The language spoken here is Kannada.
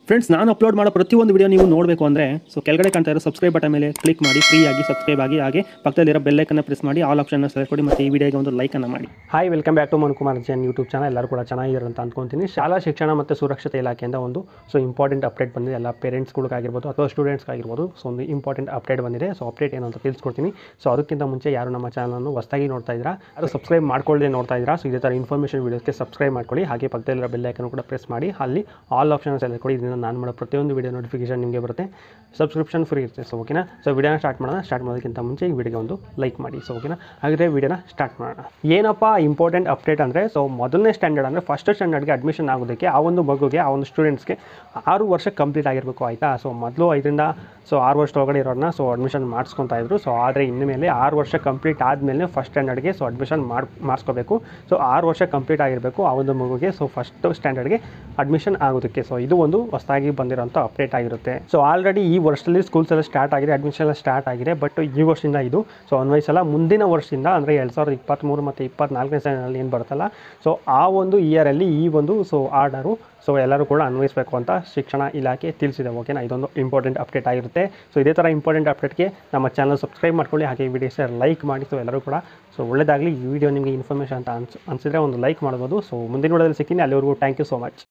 ಫ್ರೆಂಡ್ಸ್ ನಾನು ಅಪ್ಲೋಡ್ ಮಾಡೋ ಪ್ರತಿಯೊಂದು ವಿಡಿಯೋ ನೀವು ನೋಡಬೇಕು ಅಂದರೆ ಸೊ ಕೆಳಗಡೆ ಕಾಣ್ತಾ ಇರೋ ಸಬ್ಸ್ಕ್ರೈಬ್ ಬಟನ್ ಮೇಲೆ ಕ್ಲಿಕ್ ಮಾಡಿ ಫ್ರೀ ಆಗಿ ಸಬ್ಸ್ಕ್ರೈಬ್ ಆಗಿ ಹಾಗೆ ಪಕ್ಕದಲ್ಲಿರೋ ಬೆಲ್ಲೈಕನ್ನು ಪ್ರೆಸ್ ಮಾಡಿ ಆಲ್ ಆಪ್ಷನ್ನ ಸೆಲೆಕ್ಟ್ ಮಾಡಿ ಮತ್ತು ಈ ವಿಡಿಯೋಗೆ ಒಂದು ಲೈಕನ್ನು ಮಾಡಿ hi welcome back to Manukumar ಜನ್ ಯೂಟ್ಯೂಬ್ ಚಾನಲ್ ಎಲ್ಲರೂ ಕೂಡ ಚೆನ್ನಾಗಿದ್ದಾರೆ ಅಂತ ಅಂದ್ಕೊತೀನಿ ಶಾಲಾ ಶಿಕ್ಷಣ ಮತ್ತು ಸುರಕ್ಷತೆ ಇಲಾಖೆಯಿಂದ ಒಂದು ಸೊ ಇಂಪಾರ್ಟೆಂಟ್ ಅಪ್ಡೇಟ್ ಬಂದಿದೆ ಎಲ್ಲ ಪೇರೆಂಟ್ಸ್ಗಳಿಗಾಗಿರ್ಬೋದು ಅಥವಾ ಸ್ಟೂಡೆಂಟ್ಸ್ಗಾಗಿರ್ಬೋದು ಸೊ ಒಂದು ಇಂಪಾರ್ಟೆಂಟ್ ಅಪ್ಡೇಟ್ ಬಂದಿದೆ ಸೊ ಅಪ್ಡೇಟ್ ಏನು ಅಂತ ತಿಳಿಸ್ಕೊಡ್ತೀನಿ ಸೊ ಅದಕ್ಕಿಂತ ಮುಂಚೆ ಯಾರು ನಮ್ಮ ಚಾನಲನ್ನು ಹೊಸದಾಗಿ ನೋಡ್ತಾ ಇದ್ದೀರಾ ಅದು ಸಬ್ಸ್ಕ್ರೈಬ್ ಮಾಡ್ಕೊಳ್ಳದೆ ನೋಡ್ತಾ ಇದ್ದೀರಾ ಸೊ ಇದೇ ಥರ ಇನ್ಫಾರ್ಮೇಷನ್ ವೀಡಿಯೋಸ್ಗೆ ಸಬ್ಸ್ಕ್ರೈಬ್ ಮಾಡ್ಕೊಳ್ಳಿ ಹಾಗೆ ಪಕ್ಕದಲ್ಲಿರೋ ಬೆಲ್ ಐಕನ್ ಕೂಡ ಪ್ರೆಸ್ ಮಾಡಿ ಅಲ್ಲಿ ಆಲ್ ಆಪ್ಷನ್ ಸೆಲೆಕ್ಟ್ ಕೊಡಿ ಇದರಿಂದ ನಾನು ಮಾಡೋ ಪ್ರತಿಯೊಂದು ವಿಡಿಯೋ ನೋಟಿಫಿಕೇಶನ್ ನಿಮಗೆ ಬರುತ್ತೆ ಸಬ್ಸ್ಕ್ರಿಪ್ಷನ್ ಫ್ರೀ ಇರುತ್ತೆ ಸೊ ಓಕೆನಾ ಸೊ ವಿಡಿಯೋನ ಸ್ಟಾರ್ಟ್ ಮಾಡೋಣ ಸ್ಟಾರ್ಟ್ ಮಾಡೋದಕ್ಕಿಂತ ಮುಂಚೆ ಈ ವಿಡಿಯೋಗೆ ಒಂದು ಲೈಕ್ ಮಾಡಿ ಸೊ ಓಕೆನಾ ಹಾಗಾದರೆ ವಿಡಿಯೋನ ಸ್ಟಾರ್ಟ್ ಮಾಡೋಣ ಏನಪ್ಪ ಇಂಪಾರ್ಟೆಂಟ್ ಅಪ್ಡೇಟ್ ಅಂದರೆ ಸೊ ಮೊದಲನೇ ಸ್ಟ್ಯಾಂಡರ್ಡ್ ಅಂದರೆ ಫಸ್ಟ್ ಸ್ಟ್ಯಾಂಡರ್ಡ್ಗೆ ಅಡ್ಮಿಷನ್ ಆಗೋದಕ್ಕೆ ಆ ಒಂದು ಮಗುಗೆ ಆ ಒಂದು ಸ್ಟೂಡೆಂಟ್ಸ್ಗೆ ಆರು ವರ್ಷ ಕಂಪ್ಲೀಟ್ ಆಗಿರಬೇಕು ಆಯಿತಾ ಸೊ ಮೊದಲು ಐದರಿಂದ ಸೊ ಆರು ವರ್ಷದೊಳಗಡೆ ಇರೋರನ್ನ ಸೊ ಅಡ್ಮಿಷನ್ ಮಾಡಿಸ್ಕೊತಾ ಇದ್ರು ಸೊ ಆದರೆ ಇನ್ಮೇಲೆ ಆರು ವರ್ಷ ಕಂಪ್ಲೀಟ್ ಆದಮೇಲೆ ಫಸ್ಟ್ ಸ್ಟ್ಯಾಂಡರ್ಡ್ಗೆ ಸೊ ಅಡ್ಮಿಷನ್ ಮಾಡಿ ಮಾಡಿಸ್ಕೋಬೇಕು ಸೊ ಆರು ವರ್ಷ ಕಂಪ್ಲೀಟ್ ಆಗಿರಬೇಕು ಆ ಒಂದು ಮಗುಗೆ ಸೊ ಫಸ್ಟ್ ಸ್ಟ್ಯಾಂಡರ್ಡ್ಗೆ ಅಡ್ಮಿಷನ್ ಆಗೋದಕ್ಕೆ ಸೊ ಇದು ಒಂದು ಹೊಸದಾಗಿ ಬಂದಿರೋಂಥ ಅಪ್ಡೇಟ್ ಆಗಿರುತ್ತೆ ಸೊ ಆಲ್ರೆಡಿ ಈ ವರ್ಷದಲ್ಲಿ ಸ್ಕೂಲ್ಸ್ ಎಲ್ಲ ಸ್ಟಾರ್ಟ್ ಆಗಿದೆ ಅಡ್ಮಿಷನ್ ಎಲ್ಲ ಸ್ಟಾರ್ಟ್ ಆಗಿದೆ ಬಟ್ ಈ ವರ್ಷದಿಂದ ಇದು ಸೊ ಅನ್ವಯಿಸಲ್ಲ ಮುಂದಿನ ವರ್ಷದಿಂದ ಅಂದರೆ ಎರಡು ಸಾವಿರದ ಇಪ್ಪತ್ತ್ಮೂರು ಮತ್ತು ಇಪ್ಪತ್ನಾಲ್ಕನೇ ಸ್ಟ್ಯಾಂಡರ್ಡಲ್ಲಿ ಏನು ಬರುತ್ತಲ್ಲ ಸೊ ಆ ಒಂದು ಇಯರಲ್ಲಿ ಈ ಒಂದು ಸೊ ಆರ್ಡರು ಸೊ ಎಲ್ಲರೂ ಕೂಡ ಅನ್ವಯಿಸಬೇಕು ಅಂತ ಶಿಕ್ಷಣ ಇಲಾಖೆ ತಿಳಿಸಿದೆ ಓಕೆನಾ ಇದೊಂದು ಇಂಪಾರ್ಟೆಂಟ್ ಅಪ್ಡೇಟ್ ಆಗಿರುತ್ತೆ ಸೊ ಇದೇ ಥರ ಇಂಪಾರ್ಟೆಂಟ್ ಅಪ್ಡೇಟ್ಗೆ ನಮ್ಮ ಚಾನಲ್ ಸಬ್ಸ್ಕ್ರೈಬ್ ಮಾಡ್ಕೊಳ್ಳಿ ಹಾಗೆ ಈ ವಿಡಿಯೋಸ್ ಲೈಕ್ ಮಾಡಿ ಸೊ ಎಲ್ಲರೂ ಕೂಡ ಸೊ ಒಳ್ಳೆಯದಾಗಲಿ ಈ ವಿಡಿಯೋ ನಿಮಗೆ ಇನ್ಫಾರ್ಮೇಷನ್ ಅಂತ ಅನ್ಸ್ ಅನಿಸಿದ್ರೆ ಒಂದು ಲೈಕ್ ಮಾಡ್ಬೋದು ಸೊ ಮುಂದಿನ ವಿಡಿಯೋದಲ್ಲಿ ಸಿಗ್ತೀನಿ ಅಲ್ಲಿವರೆಗೂ ಥ್ಯಾಂಕ್ ಯು ಸೊ ಮಚ್